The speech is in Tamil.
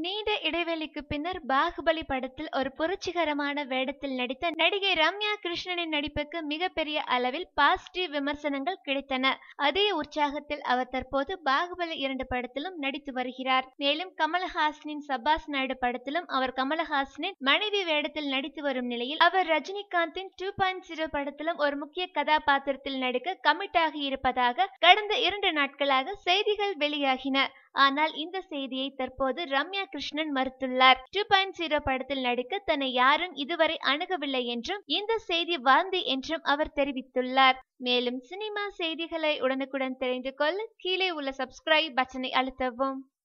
நீண்ட இடைவெளிக்கு பின்னர் பாகுபலி படத்தில் ஒரு புரட்சிகரமான வேடத்தில் நடித்த நடிகை ரம்யா கிருஷ்ணனின் நடிப்புக்கு மிகப்பெரிய அளவில் பாசிட்டிவ் விமர்சனங்கள் கிடைத்தன அதே உற்சாகத்தில் அவர் தற்போது பாகுபலி இரண்டு படத்திலும் நடித்து வருகிறார் மேலும் கமலஹாசனின் சபாஸ் நாயுடு படத்திலும் அவர் கமலஹாசனின் மனைவி வேடத்தில் நடித்து வரும் நிலையில் அவர் ரஜினிகாந்தின் டூ பாயிண்ட் ஜீரோ படத்திலும் ஒரு முக்கிய கதாபாத்திரத்தில் நடிக்க கமிட் ஆகி இருப்பதாக கடந்த இரண்டு நாட்களாக செய்திகள் வெளியாகின ஆனால் இந்த செய்தியை தற்போது ரம்யா கிருஷ்ணன் மறுத்துள்ளார் டூ பாயிண்ட் ஜீரோ படத்தில் நடிக்க தன்னை யாரும் இதுவரை அணுகவில்லை என்றும் இந்த செய்தி வாந்தி என்றும் அவர் தெரிவித்துள்ளார் மேலும் சினிமா செய்திகளை உடனுக்குடன் தெரிந்து கொள்ள கீழே உள்ள சப்ஸ்கிரைப் பட்டனை அழுத்தவும்